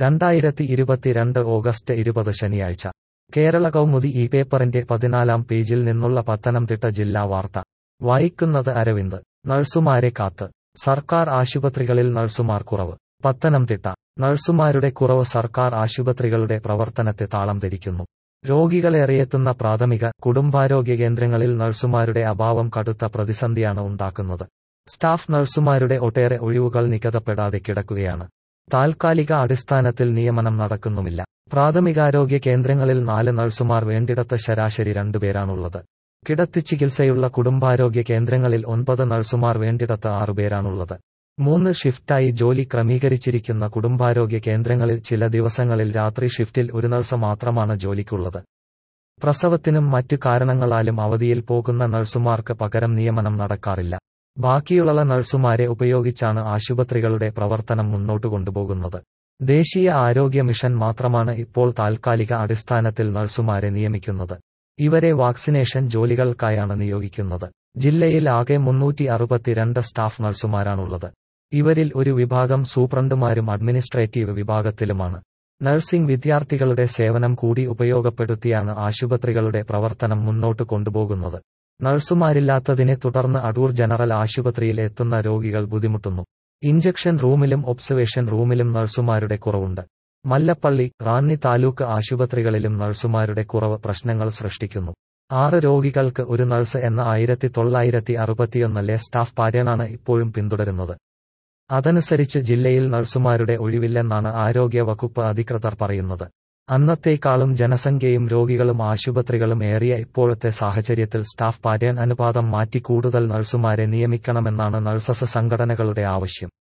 രണ്ടായിരത്തി ഇരുപത്തിരണ്ട് ഓഗസ്റ്റ് ഇരുപത് ശനിയാഴ്ച കേരള കൗമുദി ഈ പേപ്പറിന്റെ പതിനാലാം പേജിൽ നിന്നുള്ള പത്തനംതിട്ട ജില്ലാ വാർത്ത വായിക്കുന്നത് അരവിന്ദ് നഴ്സുമാരെ കാത്ത് സർക്കാർ ആശുപത്രികളിൽ നഴ്സുമാർ കുറവ് പത്തനംതിട്ട നഴ്സുമാരുടെ കുറവ് സർക്കാർ ആശുപത്രികളുടെ പ്രവർത്തനത്തെ താളം തിരിക്കുന്നു രോഗികളേറെയെത്തുന്ന പ്രാഥമിക കുടുംബാരോഗ്യ കേന്ദ്രങ്ങളിൽ നഴ്സുമാരുടെ അഭാവം കടുത്ത പ്രതിസന്ധിയാണ് ഉണ്ടാക്കുന്നത് സ്റ്റാഫ് നഴ്സുമാരുടെ ഒട്ടേറെ ഒഴിവുകൾ നികതപ്പെടാതെ കിടക്കുകയാണ് താൽക്കാലിക അടിസ്ഥാനത്തിൽ നിയമനം നടക്കുന്നുമില്ല പ്രാഥമികാരോഗ്യ കേന്ദ്രങ്ങളിൽ നാല് നഴ്സുമാർ വേണ്ടിടത്ത് ശരാശരി രണ്ടുപേരാണുള്ളത് കിടത്തി ചികിത്സയുള്ള കുടുംബാരോഗ്യ കേന്ദ്രങ്ങളിൽ ഒൻപത് നഴ്സുമാർ വേണ്ടിടത്ത് ആറുപേരാണുള്ളത് മൂന്ന് ഷിഫ്റ്റായി ജോലി ക്രമീകരിച്ചിരിക്കുന്ന കുടുംബാരോഗ്യ കേന്ദ്രങ്ങളിൽ ചില ദിവസങ്ങളിൽ രാത്രി ഷിഫ്റ്റിൽ ഒരു നഴ്സ് മാത്രമാണ് ജോലിക്കുള്ളത് പ്രസവത്തിനും മറ്റു കാരണങ്ങളാലും അവധിയിൽ പോകുന്ന നഴ്സുമാർക്ക് പകരം നിയമനം നടക്കാറില്ല ബാക്കിയുള്ള നഴ്സുമാരെ ഉപയോഗിച്ചാണ് ആശുപത്രികളുടെ പ്രവർത്തനം മുന്നോട്ടു കൊണ്ടുപോകുന്നത് ദേശീയ ആരോഗ്യ മിഷൻ മാത്രമാണ് ഇപ്പോൾ താൽക്കാലിക അടിസ്ഥാനത്തിൽ നഴ്സുമാരെ നിയമിക്കുന്നത് ഇവരെ വാക്സിനേഷൻ ജോലികൾക്കായാണ് നിയോഗിക്കുന്നത് ജില്ലയിൽ ആകെ മുന്നൂറ്റി അറുപത്തിരണ്ട് സ്റ്റാഫ് നഴ്സുമാരാണുള്ളത് ഇവരിൽ ഒരു വിഭാഗം സൂപ്രണ്ടുമാരും അഡ്മിനിസ്ട്രേറ്റീവ് വിഭാഗത്തിലുമാണ് നഴ്സിംഗ് വിദ്യാർത്ഥികളുടെ സേവനം കൂടി ഉപയോഗപ്പെടുത്തിയാണ് ആശുപത്രികളുടെ പ്രവർത്തനം മുന്നോട്ട് കൊണ്ടുപോകുന്നത് നഴ്സുമാരില്ലാത്തതിനെ തുടർന്ന് അടൂർ ജനറൽ ആശുപത്രിയിൽ എത്തുന്ന രോഗികൾ ബുദ്ധിമുട്ടുന്നു ഇഞ്ചക്ഷൻ റൂമിലും ഒബ്സർവേഷൻ റൂമിലും നഴ്സുമാരുടെ കുറവുണ്ട് മല്ലപ്പള്ളി റാന്നി താലൂക്ക് ആശുപത്രികളിലും നഴ്സുമാരുടെ കുറവ് പ്രശ്നങ്ങൾ സൃഷ്ടിക്കുന്നു ആറ് രോഗികൾക്ക് ഒരു നഴ്സ് എന്ന ആയിരത്തി തൊള്ളായിരത്തി അറുപത്തിയൊന്നിലെ സ്റ്റാഫ് പാറ്റേണാണ് ഇപ്പോഴും പിന്തുടരുന്നത് അതനുസരിച്ച് ജില്ലയിൽ നഴ്സുമാരുടെ ഒഴിവില്ലെന്നാണ് ആരോഗ്യ വകുപ്പ് അധികൃതർ പറയുന്നത് അന്നത്തേക്കാളും ജനസംഖ്യയും രോഗികളും ആശുപത്രികളും ഏറിയ ഇപ്പോഴത്തെ സാഹചര്യത്തിൽ സ്റ്റാഫ് പാറ്റേൺ അനുപാതം മാറ്റി കൂടുതൽ നഴ്സുമാരെ നിയമിക്കണമെന്നാണ് നഴ്സസ് സംഘടനകളുടെ ആവശ്യം